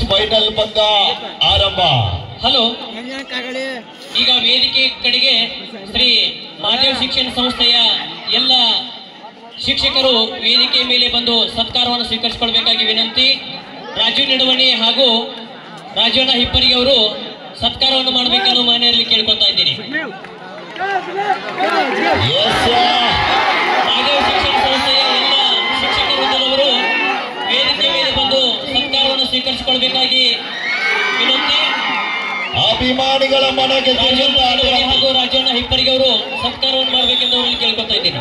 Final ಪಂದ್ಯ ಆರಂಭ hello ಈಗ ವೇದಿಕೆ ಕಡೆಗೆ ಶ್ರೀ ಮಹಾದೇವ್ ಶಿಕ್ಷಣ ಸಂಸ್ಥೆಯ ಎಲ್ಲ ಶಿಕ್ಷಕರು ವೇದಿಕೆ ಮೇಲೆ ಬಂದು ಸತ್ಕಾರವನ್ನು ಸ್ವೀಕರಿಸಿಕೊಳ್ಬೇಕಾಗಿ ವಿನಂತಿ ರಾಜು ನಿಡವಣಿ ಹಾಗೂ ರಾಜಣ್ಣ ಹಿಪ್ಪರಿಗೆ ಅವರು ಸತ್ಕಾರವನ್ನು ಮಾಡಬೇಕೆಂದು ಮನೆಯಲ್ಲಿ ಕೇಳ್ಕೊತಾ ಇದ್ದೀನಿ ಎಸ್ ಮಹಾದೇವ್ ಶಿಕ್ಷಣ ಸಂಸ್ಥೆಯ ಎಲ್ಲ ಶಿಕ್ಷಕ ವೃಂದದವರು ವೇದಿಕೆ ಮೇಲೆ ಬಂದು ಸತ್ಕಾರವನ್ನು ಸ್ವೀಕರಿಸಿಕೊಳ್ಬೇಕಾಗಿ ವಿನಂತಿ ಅಭಿಮಾನಿಗಳ ಮನೆಗೆ ರಾಜಣ್ಣ ತಿರುಗುತ್ತಾ ನಿಡವಣಿ ಇರುವ ಹಾಗೂ ರಾಜಣ್ಣ ಹಿಪ್ಪರಿಗೆ ಅವರು ಸತ್ಕಾರವನ್ನು ಮಾಡಬೇಕೆಂದು ಅವರಲ್ಲಿ ಕೇಳ್ಕೊತಾ ಇದ್ದೀನಿ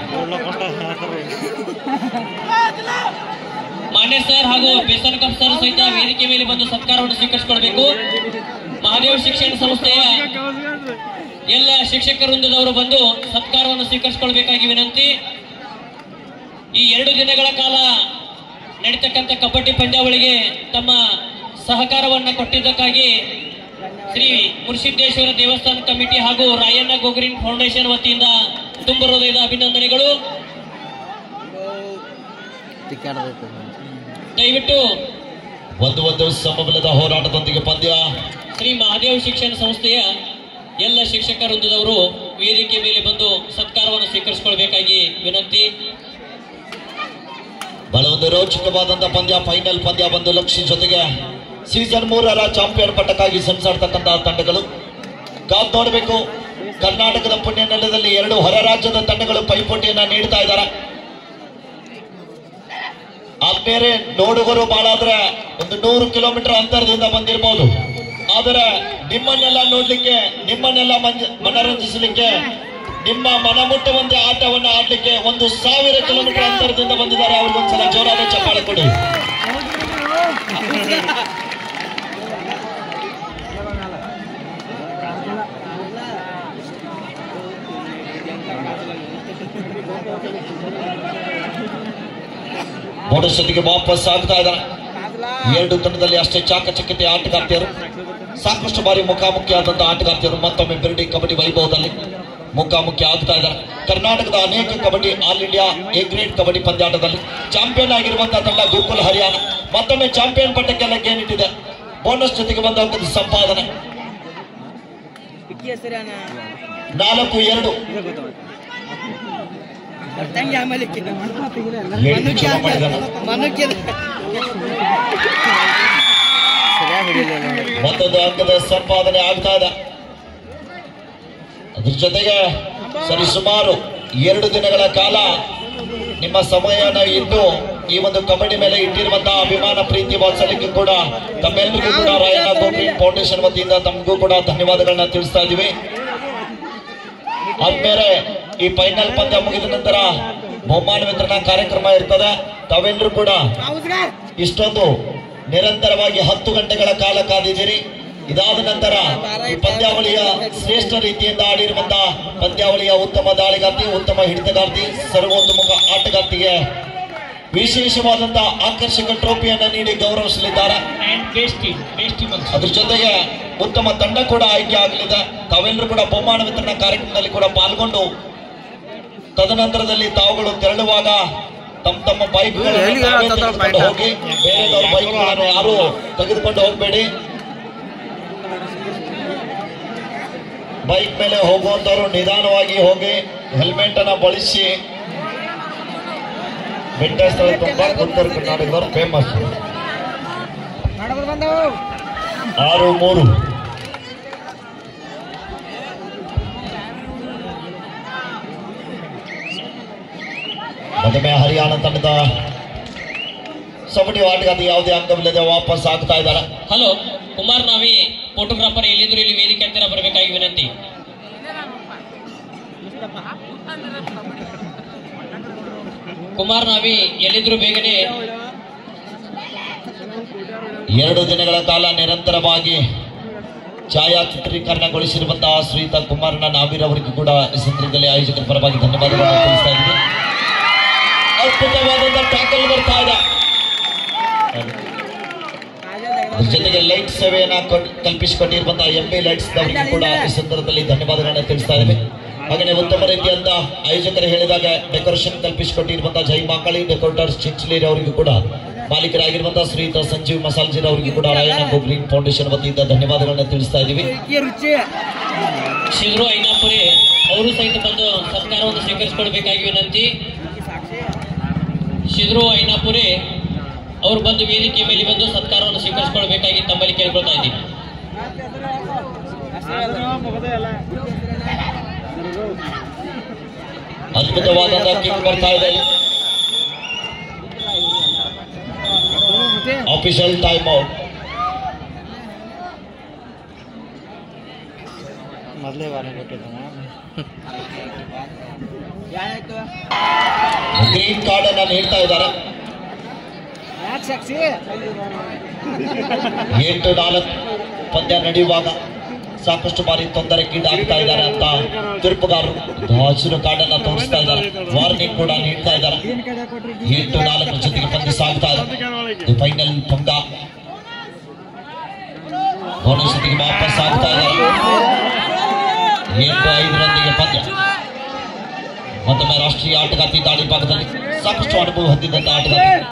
ಮಾನ್ಯ ಸರ್ ಹಾಗೂ ಬೇಸನ್ ಕಪ್ ಸರ್ ಸಹಿತ ವೇದಿಕೆ ಮೇಲೆ ಬಂದು ಸತ್ಕಾರವನ್ನು ಸ್ವೀಕರಿಸಿಕೊಳ್ಬೇಕು ಮಹಾದೇವ್ ಶಿಕ್ಷಣ ಸಂಸ್ಥೆಯ ಎಲ್ಲ ಶಿಕ್ಷಕ ವೃಂದದವರು ಬಂದು ಸತ್ಕಾರವನ್ನು ಸ್ವೀಕರಿಸಿಕೊಳ್ಬೇಕಾಗಿ ವಿನಂತಿ ಈ ಎರಡು ದಿನಗಳ ಕಾಲ ನಡೀತಕ್ಕಂಥ ಕಬಡ್ಡಿ ಪಂದ್ಯಾವಳಿಗೆ ತಮ್ಮ ಸಹಕಾರವನ್ನು ಕೊಟ್ಟಿದ್ದಕ್ಕಾಗಿ ಶ್ರೀ ಮುರ್ಸಿದ್ದೇಶ್ವರ ದೇವಸ್ಥಾನ ಕಮಿಟಿ ಹಾಗೂ ರಾಯಣ್ಣ ಗೋಗ್ರೀನ್ ಫೌಂಡೇಶನ್ ವತಿಯಿಂದ ತುಂಬ ಹೃದಯದ ಅಭಿನಂದನೆಗಳು ದಯವಿಟ್ಟು ಒಂದು ಒಂದು ಸಮಬಲದ ಹೋರಾಟದೊಂದಿಗೆ ಪಂದ್ಯ ಶ್ರೀ ಮಹಾದೇವ್ ಶಿಕ್ಷಣ ಸಂಸ್ಥೆಯ ಎಲ್ಲ ಶಿಕ್ಷಕ ವೃಂದದವರು ವೇದಿಕೆ ಮೇಲೆ ಬಂದು ಸತ್ಕಾರವನ್ನು ಸ್ವೀಕರಿಸಿಕೊಳ್ಬೇಕಾಗಿ ವಿನಂತಿ ಬಹಳ ಒಂದು ರೋಚಕವಾದಂತ ಪಂದ್ಯ ಫೈನಲ್ ಪಂದ್ಯ ಬಂದು ಲಕ್ಷ ಜೊತೆಗೆ ಸೀಸನ್ ಮೂರರ ಚಾಂಪಿಯನ್ ಪಟ್ಟಕ್ಕಾಗಿ ಸೆಣಸಾಡ್ತಕ್ಕಂತಹ ತಂಡಗಳು ಕಾದ್ ನೋಡಬೇಕು ಕರ್ನಾಟಕದ ಪುಣ್ಯ ನೆಲದಲ್ಲಿ ಎರಡು ಹೊರ ರಾಜ್ಯದ ತಂಡಗಳು ಪೈಪೋಟಿಯನ್ನ ನೀಡ್ತಾ ಇದ್ದಾರೆ ಆದ್ಮೇಲೆ ನೋಡುಗರು ಬಹಳ ಆದ್ರೆ ಒಂದು ನೂರು ಕಿಲೋಮೀಟರ್ ಅಂತರದಿಂದ ಬಂದಿರಬಹುದು ಆದರೆ ನಿಮ್ಮನ್ನೆಲ್ಲ ನೋಡ್ಲಿಕ್ಕೆ ನಿಮ್ಮನ್ನೆಲ್ಲ ಮಂಜ- ಮನರಂಜಿಸಲಿಕ್ಕೆ ನಿಮ್ಮ ಮನಮುಟ್ಟುವಂತೆ ಆಟವನ್ನ ಆಡ್ಲಿಕ್ಕೆ ಒಂದು ಸಾವಿರ ಕಿಲೋಮೀಟರ್ ಅಂತರದಿಂದ ಬಂದಿದ್ದಾರೆ ಅವ್ರಿಗೊಂದ್ಸಲ ಜೋರಾದ ಚಪ್ಪಾಳೆ ಕೊಡಿ ಮೋಡಶತಿಗೆ ವಾಪಸ್ ಆಗ್ತಾ ಇದ್ದಾರೆ ಎರಡು ತಂಡದಲ್ಲಿ ಅಷ್ಟೇ ಚಾಕಚಕ್ಯತೆ ಆಟಗಾರ್ತಿಯರು ಸಾಕಷ್ಟು ಬಾರಿ ಮುಖಾಮುಖಿ ಆದಂತಹ ಆಟಗಾರ್ತಿಯರು ಮತ್ತೊಮ್ಮೆ ಬಿರ್ಡಿ ಕಬಡ್ಡಿ ವೈಭವದಲ್ಲಿ ಮುಖಾಮುಖಿ ಆಗ್ತಾ ಇದ್ದಾರೆ ಕರ್ನಾಟಕದ ಅನೇಕ kabaddi all India A grade kabaddi ಪಂದ್ಯಾಟದಲ್ಲಿ ಚಾಂಪಿಯನ್ ಆಗಿರುವಂತಹ ತಂಡ ಗೋಕುಲ್ ಹರಿಯಾಣ ಮತ್ತೊಮ್ಮೆ ಚಾಂಪಿಯನ್ ಪಟ್ಟಕ್ಕೆ ಲಗ್ಗೇನಿಟ್ಟಿದೆ ಬೋನಸ್ ಜೊತೆಗೆ ಬಂದ ಸಂಪಾದನೆ ನಾಲ್ಕು ಎರಡು ಹೇಳಿದ್ದು ಚಲೋ ಮಾಡಿದಾನೆ. ಮತ್ತೊಂದು ಅಂಕದ ಸಂಪಾದನೆ ಆಗ್ತಾ ಇದೆ ಅದ್ರ ಜೊತೆಗೆ ಸರಿಸುಮಾರು ಎರಡು ದಿನಗಳ ಕಾಲ ನಿಮ್ಮ ಸಮಯನ ಇಟ್ಟು ಈ ಒಂದು ಕಬಡ್ಡಿ ಮೇಲೆ ಇಟ್ಟಿರುವಂತಹ ಅಭಿಮಾನ ಪ್ರೀತಿ ವಾತ್ಸಲ್ಯಕ್ಕೆ ಕೂಡ ತಮ್ಮೆಲ್ಲರಿಗೂ ಕೂಡ ರಾಯಣ್ಣ ಗೋಗ್ರೀನ್ ಫೌಂಡೇಶನ್ ವತಿಯಿಂದ ತಮಗೂ ಕೂಡ ಧನ್ಯವಾದಗಳನ್ನ ತಿಳಿಸ್ತಾ ಇದೀವಿ ಆದ್ಮೇಲೆ ಈ ಫೈನಲ್ ಪಂದ್ಯ ಮುಗಿದ ನಂತರ ಬಹುಮಾನ ವಿತರಣಾ ಕಾರ್ಯಕ್ರಮ ಇರ್ತದೆ ತಾವೆಲ್ಲರೂ ಕೂಡ ಇಷ್ಟೊಂದು ನಿರಂತರವಾಗಿ ಹತ್ತು ಗಂಟೆಗಳ ಕಾಲ ಕಾದಿದ್ದೀರಿ ಇದಾದ ನಂತರ ಈ ಪಂದ್ಯಾವಳಿಯ ಶ್ರೇಷ್ಠ ರೀತಿಯಿಂದ ಆಡಿರುವಂತಹ ಪಂದ್ಯಾವಳಿಯ ಉತ್ತಮ ದಾಳಿಗಾರ್ತಿ ಉತ್ತಮ ಹಿಡಿತಗಾರ್ತಿ ಸರ್ವೋತ್ತಮ ಆಟಗಾರ್ತಿಗೆ ವಿಶೇಷವಾದಂತಹ ಆಕರ್ಷಕ ಟ್ರೋಫಿಯನ್ನ ನೀಡಿ ಗೌರವಿಸಲಿದ್ದಾರೆ ಅಂಡ್ ಟೇಸ್ಟಿ ಟೇಸ್ಟಿ ಅದ್ರ ಜೊತೆಗೆ ಉತ್ತಮ ತಂಡ ಕೂಡ ಆಯ್ಕೆ ಆಗಲಿದೆ ತಾವೆಲ್ಲರೂ ಕೂಡ ಬಹುಮಾನ ವಿತರಣಾ ಕಾರ್ಯಕ್ರಮದಲ್ಲಿ ಕೂಡ ಪಾಲ್ಗೊಂಡು ತದನಂತರದಲ್ಲಿ ತಾವುಗಳು ತೆರಳುವಾಗ ತಮ್ಮ ತಮ್ಮ ಬೈಕ್ ತೆಗೆದುಕೊಂಡು ಹೋಗಿ ಬೇರೆದವ್ರ ಬೈಕ್ ಯಾರು ತೆಗೆದುಕೊಂಡು ಹೋಗಬೇಡಿ ಬೈಕ್ ಮೇಲೆ ಹೋಗುವಂತವ್ರು ನಿಧಾನವಾಗಿ ಹೋಗಿ ಹೆಲ್ಮೆಟ್ ಅನ್ನ ಬಳಸಿ ಬೆಟ್ಟ ಸ್ಥಳ ತುಂಬಾ ಉತ್ತರ ಕರ್ನಾಟಕದವ್ರು ಫೇಮಸ್ ಆರು ಮೂರು ಮತ್ತೊಮ್ಮೆ ಹರಿಯಾಣ ತಂಡದ ಕಬಡ್ಡಿ ಆಟಗಾರ ಯಾವುದೇ ಅಂಗವಿಲ್ಲದೆ ವಾಪಸ್ ಆಗ್ತಾ ಇದ್ದಾರೆ ಹಲೋ ಕುಮಾರ್ ನಾವಿ ಫೋಟೋಗ್ರಾಫರ್ ಎಲ್ಲಿದ್ರು ಇಲ್ಲಿ ವೇದಿಕೆ ಹತ್ತಿರ ಬರಬೇಕಾಗಿ ವಿನಂತಿ ಕುಮಾರ್ ನಾವಿ ಎಲ್ಲಿದ್ರು ಬೇಗನೆ ಎರಡು ದಿನಗಳ ಕಾಲ ನಿರಂತರವಾಗಿ ಛಾಯಾಚಿತ್ರೀಕರಣಗೊಳಿಸಿರುವಂತಹ ಶ್ರೀಯುತ ಕುಮಾರನ ನಾವೀರ್ ಅವರಿಗೂ ಕೂಡ ಈ ಸಂದರ್ಭದಲ್ಲಿ ಆಯೋಜಕರ ಪರವಾಗಿ ಧನ್ಯವಾದಗಳನ್ನು ತಿಳಿಸ್ತಾ ಇದ್ದೀವಿ ಅದ್ಭುತವಾದಂತಹ ಟ್ಯಾಕಲ್ ಬರ್ತಾ ಇದೆ ಅದ್ರ ಜೊತೆಗೆ ಲೈಟ್ ಸೇವೆಯನ್ನ ಕೊಟ್- ಕಲ್ಪಿಸಿಕೊಂಡಿರುವಂತಹ ಎಂ ಬಿ ಲೈಟ್ಸ್ ಅವರಿಗೂ ಕೂಡ ಈ ಸಂದರ್ಭದಲ್ಲಿ ಧನ್ಯವಾದಗಳನ್ನ ತಿಳಿಸ್ತಾ ಇದ್ದೇವೆ ಹಾಗೆ ಉತ್ತಮ ರೀತಿಯಂತ ಆಯೋಜಕರು ಹೇಳಿದಾಗ ಡೆಕೋರೇಷನ್ ಕಲ್ಪಿಸಿಕೊಟ್ಟಿರುವಂತಹ ಜೈ ಮಾಕಳಿ ಡೆಕೋರೇಟರ್ಸ್ ಚಿಂಚಲೀರ್ ಅವರಿಗೂ ಕೂಡ ಮಾಲೀಕರಾಗಿರುವಂತಹ ಶ್ರೀಯುತ ಸಂಜೀವ್ ಮಸಾಲ್ಜಿರ್ ಅವರಿಗೆ ಕೂಡ ರಾಯಣ್ಣ ಗೋ ಗ್ರೀನ್ ಫೌಂಡೇಶನ್ ವತಿಯಿಂದ ಧನ್ಯವಾದಗಳನ್ನ ತಿಳಿಸ್ತಾ ಇದ್ದೀವಿ ರುಚಿ ಶಿದ್ರು ಐನಾಪುರಿ ಅವರು ಸಹಿತ ಬಂದು ಸತ್ಕಾರವನ್ನು ಸ್ವೀಕರಿಸಿಕೊಳ್ಬೇಕಾಗಿ ವಿನಂತಿ ಶಿದ್ರು ಐನಾಪುರಿ ಅವರು ಬಂದು ವೇದಿಕೆ ಮೇಲೆ ಬಂದು ಸತ್ಕಾರವನ್ನು ಸ್ವೀಕರಿಸಿಕೊಳ್ಬೇಕಾಗಿ ತಮ್ಮಲ್ಲಿ ಕೇಳ್ಕೊಳ್ತಾ ಇದ್ದೀವಿ ಅದ್ಭುತವಾದಂತಹ ಕಿಕ್ ಬರ್ತಾ ಇದೆ ಆಫಿಷಿಯಲ್ ಟೈಮ್ ಔಟ್ ಮೊದಲೇ ವಾರ ಕೊಟ್ಟಿದ್ದಾನ ಯಾರಾಯ್ತು ಗ್ರೀನ್ ಕಾರ್ಡ್ ಅನ್ನ ನೀಡ್ತಾ ಇದ್ದಾರೆ ಯಾಕೆ ಸಾಕ್ಷಿ ಎಂಟು ನಾಲ್ಕು ಪಂದ್ಯ ನಡೆಯುವಾಗ ಸಾಕಷ್ಟು ಬಾರಿ ತೊಂದರೆಗೀಡಾಗ್ತಾ ಇದ್ದಾರೆ ಅಂತ ತೀರ್ಪುಗಾರರು ಹಸಿರು ಕಾರ್ಡ್ ಅನ್ನ ತೋರಿಸ್ತಾ ಇದ್ದಾರೆ ವಾರ್ನಿಂಗ್ ಕೂಡ ನೀಡ್ತಾ ಇದ್ದಾರೆ ಏನ್ ಕಡೆ ಕೊಟ್ರಿ ಎಂಟು ನಾಲ್ಕು ಜೊತೆಗೆ ಪಂದ್ಯ ಸಾಗ್ತಾ ಇದೆ ಫೈನಲ್ ಪಂಗ ಬೋನಸ್ ಜೊತೆಗೆ ವಾಪಸ್ ಆಗ್ತಾ ಇದ್ದಾರೆ ಎಂಟು ಐದರೊಂದಿಗೆ ಪಂದ್ಯ ಮತ್ತೊಮ್ಮೆ ರಾಷ್ಟ್ರೀಯ ಆಟಗಾರ್ತಿ ದಾಳಿ ಭಾಗದಲ್ಲಿ ಸಾಕಷ್ಟು ಅನುಭವ ಹೊಂದಿದಂತ ಆಟಗಾರ್ತಿ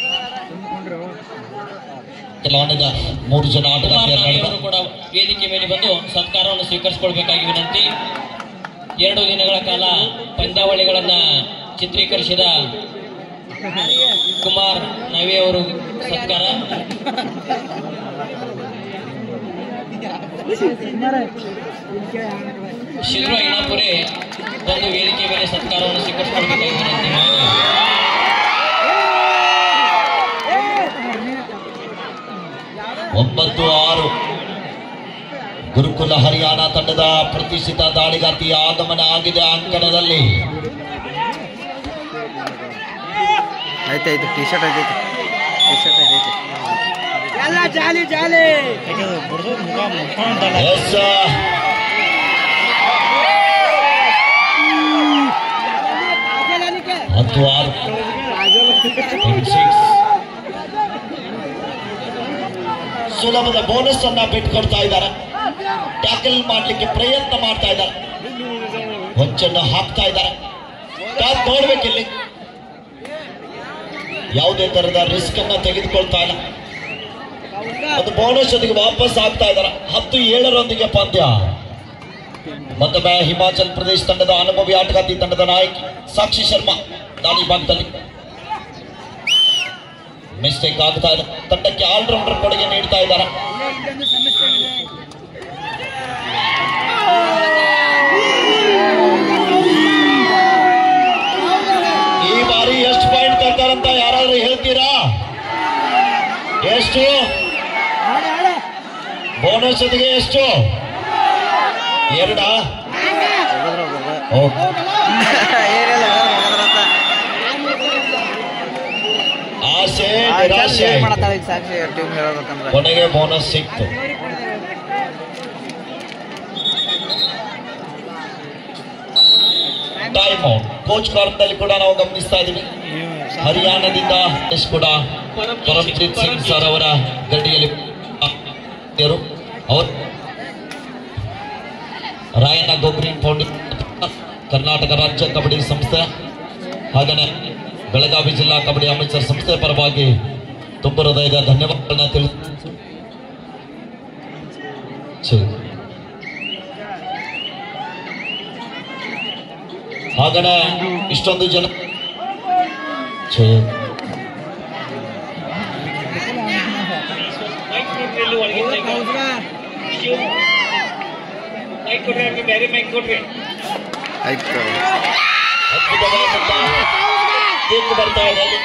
ಕೆಲವೊಂದಿದ ಮೂರು ಜನ ಕುಮಾರ್ ಆಟಗಾರ್ತಿಯರು ನಾವಿ ನಡೆದ ಅವರು ಕೂಡ ವೇದಿಕೆ ಮೇಲೆ ಬಂದು ಸತ್ಕಾರವನ್ನು ಸ್ವೀಕರಿಸಿಕೊಳ್ಬೇಕಾಗಿ ವಿನಂತಿ ಎರಡು ದಿನಗಳ ಕಾಲ ಪಂದ್ಯಾವಳಿಗಳನ್ನ ಚಿತ್ರೀಕರಿಸಿದ ಕುಮಾರ್ ನಾವಿ ಅವರು ಸತ್ಕಾರ ಶಿದ್ರು ಐನಾಪುರಿ ಬಂದು ವೇದಿಕೆ ಮೇಲೆ ಸತ್ಕಾರವನ್ನು ಸ್ವೀಕರಿಸಿಕೊಳ್ಬೇಕಾಗಿ ವಿನಂತಿ ಒಂಬತ್ತು ಆರು ಗುರುಕುಲ ಹರಿಯಾಣ ತಂಡದ ಪ್ರತಿಷ್ಠಿತ ದಾಳಿಗಾರ್ತಿಯ ಆಗಮನ ಆಗಿದೆ ಅಂಕಣದಲ್ಲಿ ಆಯ್ತಾಯ್ತು ಟಿ ಶರ್ಟ್ ಐತೈತಿ ಟಿ ಶರ್ಟ್ ಐತೈತಿ ಎಲ್ಲ ಜಾಲಿ ಜಾಲಿ ಎಸ್ ಹತ್ತು ಆರು ಸಿಕ್ಸ್ ಸುಲಭದ ಬೋನಸ್ ಅನ್ನ ಬಿಟ್ಕೊಡ್ತಾ ಇದ್ದಾರೆ ಟ್ಯಾಕಲ್ ಮಾಡ್ಲಿಕ್ಕೆ ಪ್ರಯತ್ನ ಮಾಡ್ತಾ ಇದ್ದಾರೆ ಹೊಂಚನ್ನು ಹಾಕ್ತಾ ಇದ್ದಾರೆ ಕಾದ್ ನೋಡ್ಬೇಕಿಲ್ಲಿ ಯಾವುದೇ ತರದ ರಿಸ್ಕ್ ಅನ್ನ ತೆಗೆದುಕೊಳ್ತಾ ಇಲ್ಲ ಒಂದು ಬೋನಸ್ ಜೊತೆಗೆ ವಾಪಸ್ ಆಗ್ತಾ ಇದ್ದಾರೆ ಹತ್ತು ಏಳರೊಂದಿಗೆ ಪಂದ್ಯ ಮತ್ತೊಮ್ಮೆ ಹಿಮಾಚಲ್ ಪ್ರದೇಶ ತಂಡದ ಅನುಭವಿ ಆಟಗಾರ್ತಿ ತಂಡದ ನಾಯಕಿ ಸಾಕ್ಷಿ ಶರ್ಮಾ ದಾಳಿ ಭಾಗದಲ್ಲಿ ಮಿಸ್ಟೇಕ್ ಆಗ್ತಾ ಇದೆ ತಂಡಕ್ಕೆ ಆಲ್ರೌಂಡರ್ ಕೊಡುಗೆ ನೀಡ್ತಾ ಇದ್ದಾರೆ ಇಲ್ಲೊಂದು ಸಮಸ್ಯೆ ಇದೆ ಈ ಬಾರಿ ಎಷ್ಟು ಪಾಯಿಂಟ್ ತರ್ತಾರಂತ ಯಾರಾದ್ರೂ ಹೇಳ್ತೀರಾ ಎಷ್ಟು ಆಡ ಆಡ ಬೋನಸ್ ಜೊತೆಗೆ ಎಷ್ಟು ಎರಡ ಓಕೆ ಏನಿಲ್ಲ ಹೋಗೋದ್ರತ್ತ. ಆಸೆ ಆ ಚಂದ ನಿರಾಶೆ ಏನ್ ಆಯ್ತು. ಮಾಡತ್ತಾಳ ಈಗ ಸಾಕ್ಷಿ ಟೀಮ್ ಹೇಳ್ಬೇಕಂದ್ರ ಕೊನೆಗೆ ಬೋನಸ್ ಸಿಕ್ತು ಟೈಮ್ ಔಟ್ ಕೋಚ್ ಕಾರ್ನಲ್ಲಿ ಕೂಡ ನಾವು ಗಮನಿಸ್ತಾ ಇದ್ದೀವಿ ಹರಿಯಾಣದಿಂದ ಎಸ್ ಕೂಡ ಪರಮ್ಪ್ರೀತ್ ಸಿಂಗ್ ಸರ್ ಅವರ ಗಡಿಯಲ್ಲಿ ಇವರು ಅವರು ರಾಯಣ್ಣ ಗೋಗ್ರೀನ್ ಫೌಂಡೇಶನ್ ಕರ್ನಾಟಕ ರಾಜ್ಯ ಕಬಡ್ಡಿ ಸಂಸ್ಥೆ ಹಾಗೆಯೇ ಬೆಳಗಾವಿ ಜಿಲ್ಲಾ ಕಬಡ್ಡಿ ಅಮೃತಸರ್ ಸಂಸ್ಥೆ ಪರವಾಗಿ ತುಂಬ ಹೃದಯದ ಧನ್ಯವಾದಗಳನ್ನ ತಿಳಿಸ್ ಸರಿ. ಹಾಗನೆ ಇಷ್ಟೊಂದು ಜನ ಸರಿ. ಆಯ್ತು ಅದ್ಭುತವಾದಂತ ಕಿಕ್ ಬರ್ತಾ ಇದೆ ಅಲ್ಲಿ.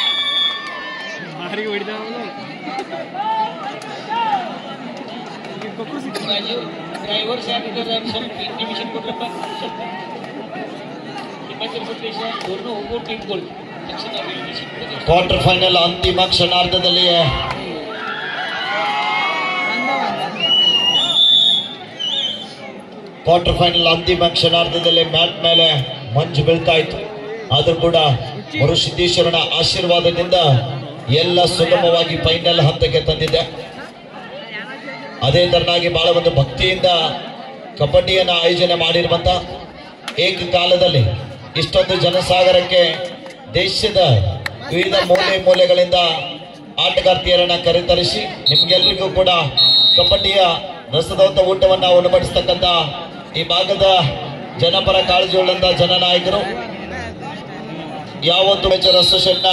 ಡ್ರೈವರ್ ಸ್ವಲ್ಪ ಇಂಟಿಮೇಷನ್ ಕೊಟ್ರಪ್ಪ ಸ್ವಲ್ಪ ಹಿಮಾಚಲ ಪ್ರದೇಶ ಅವ್ರನ್ನೂ ಒಬ್ಬರು ಟೀಮ್ಗಳು ತಕ್ಷಣ intimation ಕೊಡಿ. ಕ್ವಾರ್ಟರ್ ಫೈನಲ್ ಅಂತಿಮ ಕ್ಷಣಾರ್ಧದಲ್ಲಿ ಕ್ವಾರ್ಟರ್ ಫೈನಲ್ ಅಂತಿಮ ಕ್ಷಣಾರ್ಧದಲ್ಲಿ ಮ್ಯಾಟ್ ಮೇಲೆ ಮಂಜು ಬೀಳ್ತಾ ಇತ್ತು ಆದ್ರೂ ಕೂಡ ಮರುಸಿದ್ದೇಶ್ವರನ ಆಶೀರ್ವಾದದಿಂದ ಎಲ್ಲ ಸುಗಮವಾಗಿ ಫೈನಲ್ ಹಂತಕ್ಕೆ ತಂದಿದೆ ಅದೇ ತರನಾಗಿ ಬಹಳ ಒಂದು ಭಕ್ತಿಯಿಂದ ಕಬಡ್ಡಿಯನ್ನು ಆಯೋಜನೆ ಮಾಡಿರುವಂತ ಏಕಕಾಲದಲ್ಲಿ ಇಷ್ಟೊಂದು ಜನಸಾಗರಕ್ಕೆ ದೇಶದ ವಿವಿಧ ಮೂಲೆ ಮೂಲೆಗಳಿಂದ ಆಟಗಾರ್ತಿಯರನ್ನ ಕರೆತರಿಸಿ ನಿಮ್ಗೆಲ್ರಿಗೂ ಕೂಡ ಕಬಡ್ಡಿಯ ರಸದೌತ ಊಟವನ್ನ ಉಣಬಡಿಸ್ತಕ್ಕಂತ ಈ ಭಾಗದ ಜನಪರ ಕಾಳಜಿಯುಳ್ಳಂತ ಜನನಾಯಕರು ಯಾವೊಂದು ವೆಚ್ಚರ್ ಅಸೋಸಿಯೇಷನ್ನ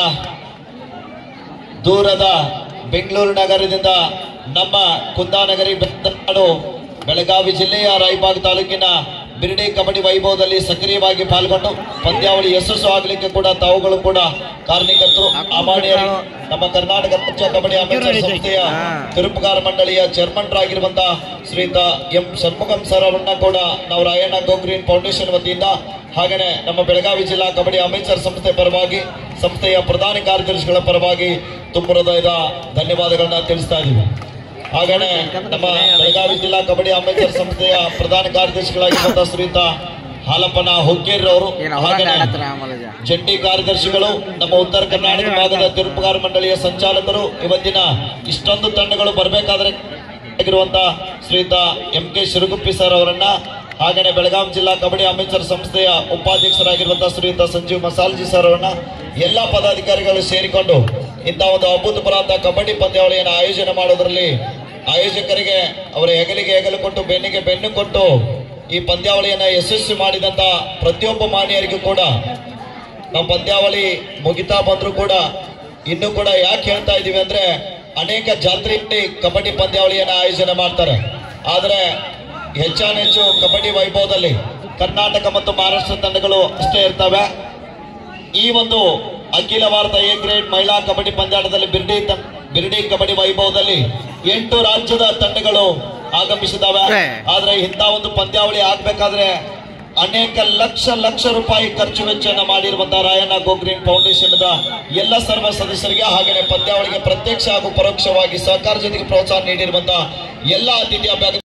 ದೂರದ ಬೆಂಗಳೂರು ನಗರದಿಂದ ನಮ್ಮ ಕುಂದಾನಗರಿ ಬೆತ್ತನಾಡು ಬೆಳಗಾವಿ ಜಿಲ್ಲೆಯ ರಾಯಬಾಗ್ ತಾಲೂಕಿನ ಬಿರ್ಡಿ ಕಬಡ್ಡಿ ವೈಭವದಲ್ಲಿ ಸಕ್ರಿಯವಾಗಿ ಪಾಲ್ಗೊಂಡು ಪಂದ್ಯಾವಳಿ ಯಶಸ್ಸು ಆಗಲಿಕ್ಕೆ ಕೂಡ ತಾವುಗಳು ಕೂಡ ಕಾರಣೀಕರ್ತರು ಅಮಾನ್ಯರು ನಮ್ಮ ಕರ್ನಾಟಕ ರಾಜ್ಯ ಕಬಡ್ಡಿ ಅಮೇಚರ್ ಸಂಸ್ಥೆಯ ತಿರುಪುಗಾರ ಮಂಡಳಿಯ ಚೇರ್ಮನ್ರಾಗಿರುವಂತಹ ಶ್ರೀಯುತ ಎಂ ಷಣ್ಮುಖಂ ಸರ್ ಅವರನ್ನ ಕೂಡ ನಾವು ರಾಯಣ್ಣ ಗೋಗ್ರೀನ್ ಫೌಂಡೇಶನ್ ವತಿಯಿಂದ ಹಾಗೆಯೇ ನಮ್ಮ ಬೆಳಗಾವಿ ಜಿಲ್ಲಾ ಕಬಡ್ಡಿ ಅಮೇಚರ್ ಸಂಸ್ಥೆ ಪರವಾಗಿ ಸಂಸ್ಥೆಯ ಪ್ರಧಾನ ಕಾರ್ಯದರ್ಶಿಗಳ ಪರವಾಗಿ ತುಂಬ ಹೃದಯದ ಧನ್ಯವಾದಗಳನ್ನ ತಿಳಿಸ್ತಾ ಇದ್ದೀವಿ ಹಾಗೇನೆ ನಮ್ಮ ಬೆಳಗಾವಿ ಜಿಲ್ಲಾ ಕಬಡ್ಡಿ ಅಮೇಚರ್ ಸಂಸ್ಥೆಯ ಪ್ರಧಾನ ಕಾರ್ಯದರ್ಶಿಗಳಾಗಿರುವಂತಹ ಶ್ರೀಯುತ ಹಾಲಪ್ಪನ ಹುಕ್ಕೇರಿ ಅವರು ಏನು ಅವಾಗ ಹಾಗೇನೆ ಆಡತ್ರ ಆಮಲಜ ಜಂಟಿ ಕಾರ್ಯದರ್ಶಿಗಳು ನಮ್ಮ ಉತ್ತರ ಕರ್ನಾಟಕ ಭಾಗದ ತಿರುಪುಗಾರ ಮಂಡಳಿಯ ಸಂಚಾಲಕರು ಇವತ್ತಿನ ಇಷ್ಟೊಂದು ತಂಡಗಳು ಬರಬೇಕಾದ್ರೆ ಆಗಿರುವಂತ ಶ್ರೀಯುತ ಎಂ ಕೆ ಶಿರುಗುಪ್ಪಿ ಸರ್ ಅವರನ್ನ ಹಾಗೆಯೇ ಬೆಳಗಾವಿ ಜಿಲ್ಲಾ ಕಬಡ್ಡಿ ಅಮೇಚರ್ ಸಂಸ್ಥೆಯ ಉಪಾಧ್ಯಕ್ಷರಾಗಿರುವಂತಹ ಶ್ರೀಯುತ ಸಂಜೀವ್ ಮಸಾಲ್ಜಿ ಸರ್ ಅವರನ್ನ ಎಲ್ಲಾ ಪದಾಧಿಕಾರಿಗಳು ಸೇರಿಕೊಂಡು ಇಂಥ ಒಂದು ಅಭೂತಪೂರ್ವ ಕಬಡ್ಡಿ ಪಂದ್ಯಾವಳಿಯನ್ನು ಆಯೋಜನೆ ಮಾಡೋದ್ರಲ್ಲಿ ಆಯೋಜಕರಿಗೆ ಅವರ ಹೆಗಲಿಗೆ ಹೆಗಲು ಕೊಟ್ಟು ಬೆನ್ನಿಗೆ ಬೆನ್ನು ಕೊಟ್ಟು ಈ ಪಂದ್ಯಾವಳಿಯನ್ನ ಯಶಸ್ವಿ ಮಾಡಿದಂತ ಪ್ರತಿಯೊಬ್ಬ ಮಾನ್ಯರಿಗೂ ಕೂಡ ನಾವು ಪಂದ್ಯಾವಳಿ ಮುಗಿತಾ ಬಂದ್ರು ಕೂಡ ಇನ್ನು ಕೂಡ ಯಾಕೆ ಹೇಳ್ತಾ ಇದೀವಿ ಅಂದ್ರೆ ಅನೇಕ ಜಾತ್ರೆಯಲ್ಲಿ ಕಬಡ್ಡಿ ಪಂದ್ಯಾವಳಿಯನ್ನ ಆಯೋಜನೆ ಮಾಡ್ತಾರೆ ಆದ್ರೆ ಹೆಚ್ಚಾನ ಹೆಚ್ಚು ಕಬಡ್ಡಿ ವೈಭವದಲ್ಲಿ ಕರ್ನಾಟಕ ಮತ್ತು ಮಹಾರಾಷ್ಟ್ರ ತಂಡಗಳು ಅಷ್ಟೇ ಇರ್ತವೆ ಈ ಒಂದು ಅಖಿಲ ಭಾರತ ಎ ಗ್ರೇಡ್ ಮಹಿಳಾ ಕಬಡ್ಡಿ ಪಂದ್ಯಾಟದಲ್ಲಿ ಬಿರ್ಡಿ ತ- ಬಿರ್ಡಿ ಕಬಡ್ಡಿ ವೈಭವದಲ್ಲಿ ಎಂಟು ರಾಜ್ಯದ ತಂಡಗಳು ಆಗಮಿಸಿದಾವೆ ಹೇ. ಆದ್ರೆ ಇಂಥ ಒಂದು ಪಂದ್ಯಾವಳಿ ಆಗ್ಬೇಕಾದ್ರೆ ಅನೇಕ ಲಕ್ಷ ಲಕ್ಷ ರೂಪಾಯಿ ಖರ್ಚು ವೆಚ್ಚನ ಮಾಡಿರುವಂತಹ ರಾಯಣ್ಣ ಗೋಗ್ರೀನ್ ಫೌಂಡೇಶನ್ ಎಲ್ಲ ಸರ್ವ ಸದಸ್ಯರಿಗೆ ಹಾಗೆಯೇ ಪಂದ್ಯಾವಳಿಗೆ ಪ್ರತ್ಯಕ್ಷ ಹಾಗೂ ಪರೋಕ್ಷವಾಗಿ ಸಹಕಾರ ಜೊತೆಗೆ ಪ್ರೋತ್ಸಾಹ ನೀಡಿರುವಂತಹ ಎಲ್ಲ ಅತಿಥಿ ಅಭ್ಯರ್ಥಿ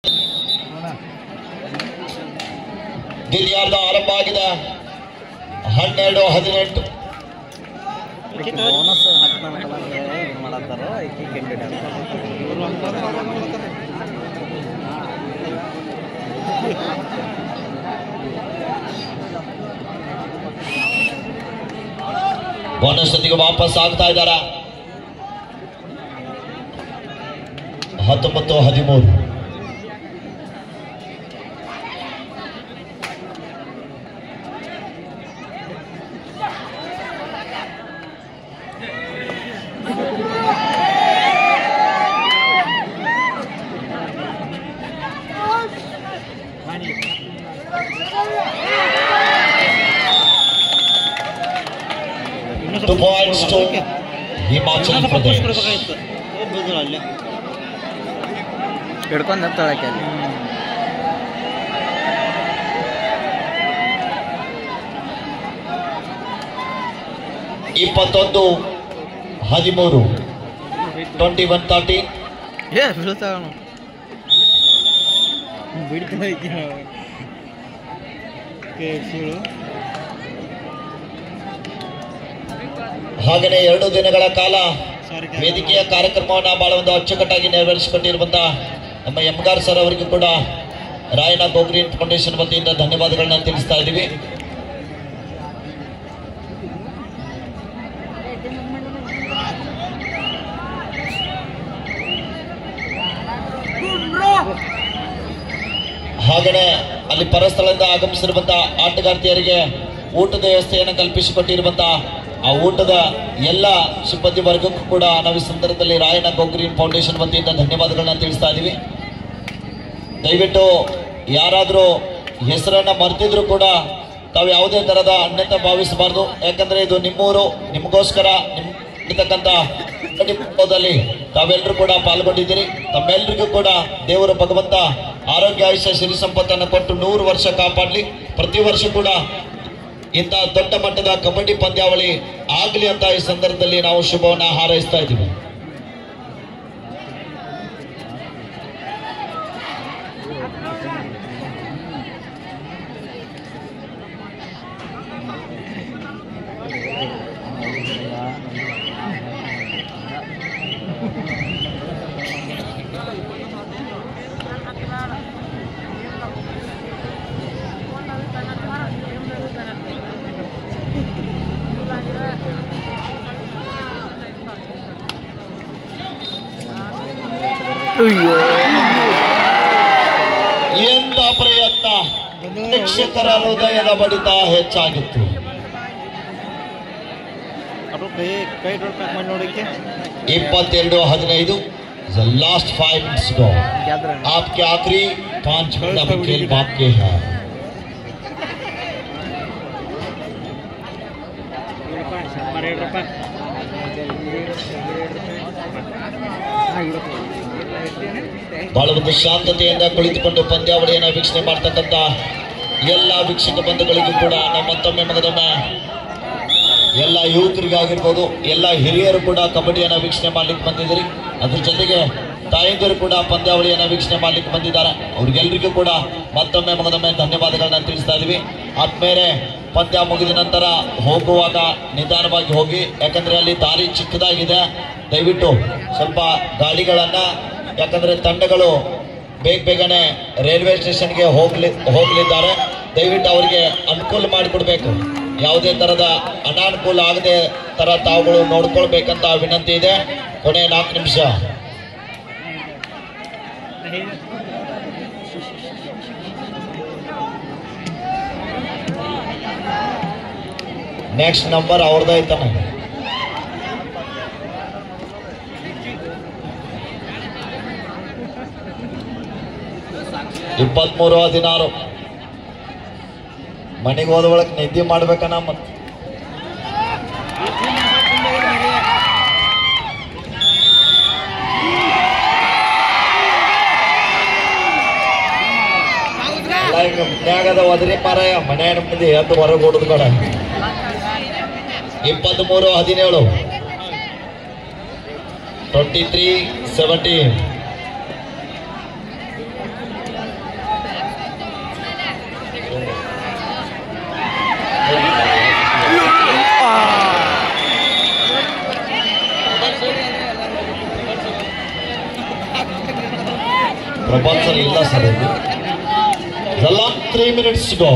ಗಿಲಿಯಾರ್ದ ಆರಂಭ ಆಗಿದೆ ಹನ್ನೆರಡು ಹದಿನೆಂಟು ಬೋನಸ್ ಹಾಕ್ತಾನಲ್ಲ ಇದು ಮಾಡತ್ತಾರ ಈಕಿ ಕೆಂಡಿಡ ಬೋನಸ್ ಜೊತೆಗೆ ವಾಪಸ್ ಆಗ್ತಾ ಇದ್ದಾರ ಹತ್ತೊಂಬತ್ತು ಹದಿಮೂರು two points to Himachal Pradesh ಹಿಡ್ಕೊಂಡು ನಿಂತಾಳಕ್ಕೆ ಅಲ್ಲಿ ಇಪ್ಪತ್ತೊಂದು ಹದಿಮೂರು ಟ್ವೆಂಟಿ ಒನ್ ತರ್ಟಿ ಏ ಬೀಳ್ತಾವ ಹಾಗೆಯೇ ಎರಡು ದಿನಗಳ ಕಾಲ ವೇದಿಕೆಯ ಕಾರ್ಯಕ್ರಮವನ್ನ ಬಹಳ ಒಂದು ಅಚ್ಚುಕಟ್ಟಾಗಿ ನೆರವೇರಿಸಿಕೊಟ್ಟಿರುವಂತಹ ನಮ್ಮ ಎಮ್ಗಾರ್ ಸರ್ ಅವರಿಗೂ ಕೂಡ ರಾಯಣ್ಣ ಗೋಗ್ರೀನ್ ಫೌಂಡೇಶನ್ ವತಿಯಿಂದ ಧನ್ಯವಾದಗಳನ್ನ ತಿಳಿಸ್ತಾ ಇದ್ದೀವಿ ಹಾಗೆಯೇ ಅಲ್ಲಿ ಪರಸ್ಥಳದಿಂದ ಆಗಮಿಸಿರುವಂತಹ ಆಟಗಾರ್ತಿಯರಿಗೆ ಊಟದ ವ್ಯವಸ್ಥೆಯನ್ನು ಕಲ್ಪಿಸಿಕೊಟ್ಟಿರುವಂತಹ ಆ ಊಟದ ಎಲ್ಲ ಸಿಬ್ಬಂದಿ ವರ್ಗಕ್ಕೂ ಕೂಡ ನಾವು ಈ ಸಂದರ್ಭದಲ್ಲಿ ರಾಯಣ್ಣ ಗೋಗ್ರೀನ್ ಫೌಂಡೇಶನ್ ವತಿಯಿಂದ ಧನ್ಯವಾದಗಳನ್ನ ತಿಳಿಸ್ತಾ ಇದ್ದೀವಿ ದಯವಿಟ್ಟು ಯಾರಾದರೂ ಹೆಸರನ್ನ ಮರ್ತಿದ್ರು ಕೂಡ ತಾವು ಯಾವುದೇ ತರಹದ ಅನ್ಯತೆ ಭಾವಿಸಬಾರ್ದು ಯಾಕಂದ್ರೆ ಇದು ನಿಮ್ಮೂರು ನಿಮಗೋಸ್ಕರ ನಿಮ್ ಇರ್ತಕ್ಕಂಥ ಕಬಡ್ಡಿ ತಾವೆಲ್ಲರೂ ಕೂಡ ಪಾಲ್ಗೊಂಡಿದ್ದೀರಿ ತಮ್ಮೆಲ್ಲರಿಗೂ ಕೂಡ ದೇವರು ಭಗವಂತ ಆರೋಗ್ಯ ಆಯುಷ್ಯ ಸಿರಿ ಸಂಪತ್ತನ್ನು ಕೊಟ್ಟು ನೂರು ವರ್ಷ ಕಾಪಾಡಲಿ ಪ್ರತಿ ವರ್ಷ ಕೂಡ ಇಂಥ ದೊಡ್ಡ ಮಟ್ಟದ ಕಬಡ್ಡಿ ಪಂದ್ಯಾವಳಿ ಆಗಲಿ ಅಂತ ಈ ಸಂದರ್ಭದಲ್ಲಿ ನಾವು ಶುಭವನ್ನ ಹಾರೈಸ್ತಾ ಇದ್ದೀವಿ ಅಯ್ಯೋ ಎಂತ ಪ್ರಯತ್ನ ಶಿಕ್ಷಕರ ಹೃದಯದ ಬಡಿತ ಹೆಚ್ಚಾಗಿತ್ತು ಅದು ಕೈ ಕೈ ಡ್ರಾಪ್ ಪ್ಯಾಕ್ ಮಾಡಿ ನೋಡಕ್ಕೆ ಇಪ್ಪತ್ತೆರಡು ಹದಿನೈದು ಲಾಸ್ಟ್ ಫೈವ್ ಮಿನಿಟ್ಸ್ ಗೋ ಗೆದ್ರೆ आपके आखिरी पांच मिनट अब खेल बाप के हैं ಬಹಳ ಒಂದು ಶಾಂತತೆಯಿಂದ ಕುಳಿತುಕೊಂಡು ಪಂದ್ಯಾವಳಿಯನ್ನು ವೀಕ್ಷಣೆ ಮಾಡ್ತಕ್ಕಂಥ ಎಲ್ಲ ವೀಕ್ಷಕ ಬಂಧುಗಳಿಗೂ ಕೂಡ ನಮ್ಮ ಮತ್ತೊಮ್ಮೆ ಮಗದೊಮ್ಮೆ ಎಲ್ಲ ಯುವಕರಿಗಾಗಿರ್ಬೋದು ಎಲ್ಲ ಹಿರಿಯರು ಕೂಡ ಕಬಡ್ಡಿಯನ್ನ ವೀಕ್ಷಣೆ ಮಾಡ್ಲಿಕ್ಕೆ ಬಂದಿದ್ದೀರಿ ಅದ್ರ ಜೊತೆಗೆ ತಾಯಂದಿರು ಕೂಡ ಪಂದ್ಯಾವಳಿಯನ್ನ ವೀಕ್ಷಣೆ ಮಾಡ್ಲಿಕ್ಕೆ ಬಂದಿದ್ದಾರೆ ಅವ್ರಿಗೆಲ್ರಿಗೂ ಕೂಡ ಮತ್ತೊಮ್ಮೆ ಮಗದೊಮ್ಮೆ ಧನ್ಯವಾದಗಳನ್ನ ತಿಳಿಸ್ತಾ ಇದೀವಿ ಆದ್ಮೇಲೆ ಪಂದ್ಯ ಮುಗಿದ ನಂತರ ಹೋಗುವಾಗ ನಿಧಾನವಾಗಿ ಹೋಗಿ ಯಾಕಂದ್ರೆ ಅಲ್ಲಿ ದಾರಿ ಚಿಕ್ಕದಾಗಿದೆ ದಯವಿಟ್ಟು ಸ್ವಲ್ಪ ಗಾಡಿಗಳನ್ನ ಯಾಕಂದ್ರೆ ತಂಡಗಳು ಬೇಗ ಬೇಗನೆ ರೈಲ್ವೆ ಸ್ಟೇಷನ್ಗೆ ಹೋಗ್ಲಿ ಹೋಗ್ಲಿದ್ದಾರೆ ದಯವಿಟ್ಟು ಅವರಿಗೆ ಅನುಕೂಲ ಮಾಡಿಕೊಡ್ಬೇಕು ಯಾವುದೇ ತರದ ಅನಾನುಕೂಲ ಆಗದೆ ತರ ತಾವುಗಳು ನೋಡ್ಕೊಳ್ಬೇಕಂತ ವಿನಂತಿ ಇದೆ ಕೊನೆ ನಾಲ್ಕು ನಿಮಿಷ ನೆಕ್ಸ್ಟ್ ನಂಬರ್ ಅವ್ರದ್ದು ಐತನ ಇಪ್ಪತ್ಮೂರು ಹದಿನಾರು ಮನೆಗೆ ಹೋದ ಒಳಗೆ ನಿದ್ದೆ ಮಾಡ್ಬೇಕನ ಮತ್ ಎಲ್ಲ ಹಿಂಗ ಮನ್ಯಾಗದ ಒದರಿ ಮಾರಾಯ ಮನೆ ನೆಮ್ಮದಿ ಎದ್ದು ಹೊರಗೆ ಹೊಡೆದು ಬೇಡ ಇಪ್ಪತ್ಮೂರು ಹದಿನೇಳು ಟ್ವೆಂಟಿ ತ್ರೀ ಸೆವೆಂಟೀನ್ ಪ್ರಪಂಚದಲ್ಲಿ ಇಲ್ಲ ಸರ್ ಇದು ಎಲ್ಲ ತ್ರೀ ಮಿನಿಟ್ಸ್ ಗೋ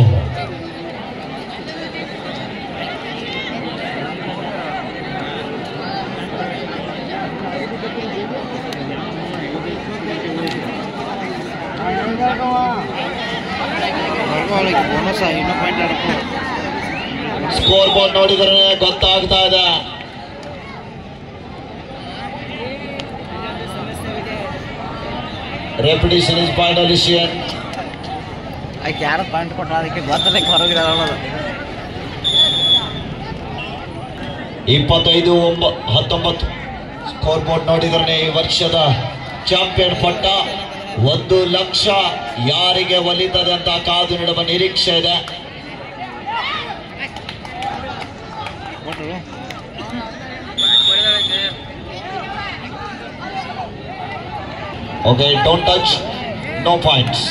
ಬೋನಸ್ ಇನ್ನೂ ಪಾಯಿಂಟ್ ಆಡಕ್ಕೆ ಸ್ಕೋರ್ ಬೋರ್ಡ್ ನೋಡಿದ್ರೆ ಗೊತ್ತಾಗ್ತಾ ಇದೆ ರೆಪಿಟೇಷನ್ ಇಸ್ ಫೈನಲಿಷಿಯನ್ ಆಕೆ ಯಾರು ಪಾಯಿಂಟ್ ಕೊಟ್ಟರು ಅದಕ್ಕೆ ಗೊತ್ತಲಕ್ಕೆ ಹೊರಗಿದೆ ಅನ್ನೋದು ಇಪ್ಪತ್ತೈದು ಒಂಬ ಹತ್ತೊಂಬತ್ತು ಸ್ಕೋರ್ ಬೋರ್ಡ್ ನೋಡಿದ್ರೆ ಈ ವರ್ಷದ ಚಾಂಪಿಯನ್ ಪಟ್ಟ ಒಂದು ಲಕ್ಷ ಯಾರಿಗೆ ಒಲಿತದೆ ಅಂತ ಕಾದು ನೀಡುವ ನಿರೀಕ್ಷೆ ಇದೆ ಕೊಟ್ಟರು Okay, don't touch. No points.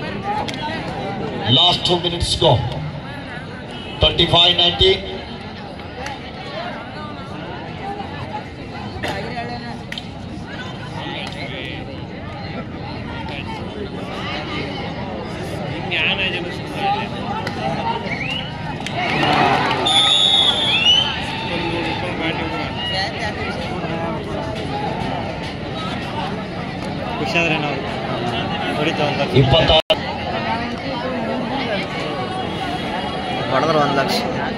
Last two minutes go. 25 19. ಖುಷಿಯಾದ್ರೆ ನಾವು ಹೊಡಿತಾ ಒಂದು ಲಕ್ಷ ಇಪ್ಪತ್ತಾರು ಹೊಡೆದ್ರೆ ಒಂದು ಲಕ್ಷ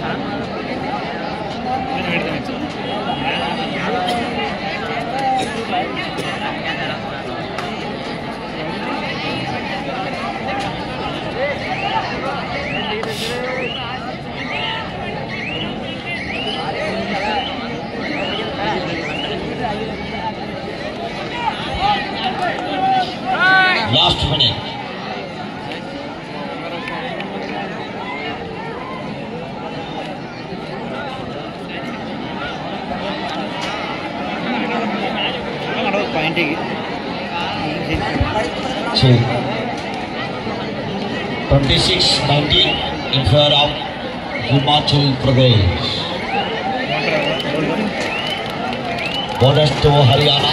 ಲಾಸ್ಟ್ ಮಿನಿಟ್ ಮಾಡೋದು ಪಾಯಿಂಟಿಗೆ twenty six nineteen in favour of Himachal Pradesh bonus to Haryana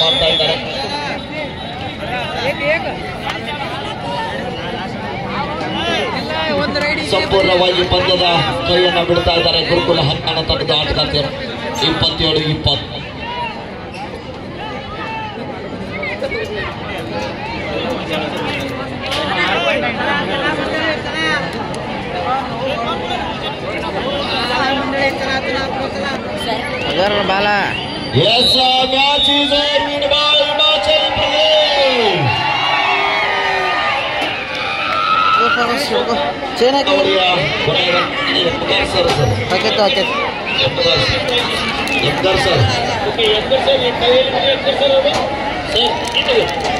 ಆಗ್ತಾ ಇದ್ದಾರೆ ಸಂಪೂರ್ಣವಾಗಿ ಪಂದ್ಯದ ಕೈಯನ್ನು ಬಿಡ್ತಾ ಇದ್ದಾರೆ ಗುರುಕುಲ ಹನ್ನನ ತಂಡದ ಆಟಗಾರ್ತಿಯರು ಇಪ್ಪತ್ತೇಳು ಇಪ್ಪತ್ತು ಅದರ ಬಾಲ Yes, uh, match is win by Himachal Pradesh. ಚೇನ ಅವರಿಗೆ ಕೊನೆಯ ಎಪ್ಪತ್ತಾರು ಸರ್ ಸರ್ ಹಾಕೈತೆ ಹಾಕೈತೆ ಎಪ್ಪತ್ತಾರು ಎಪ್ಪತ್ತಾರು ಸರ್ ಸರ್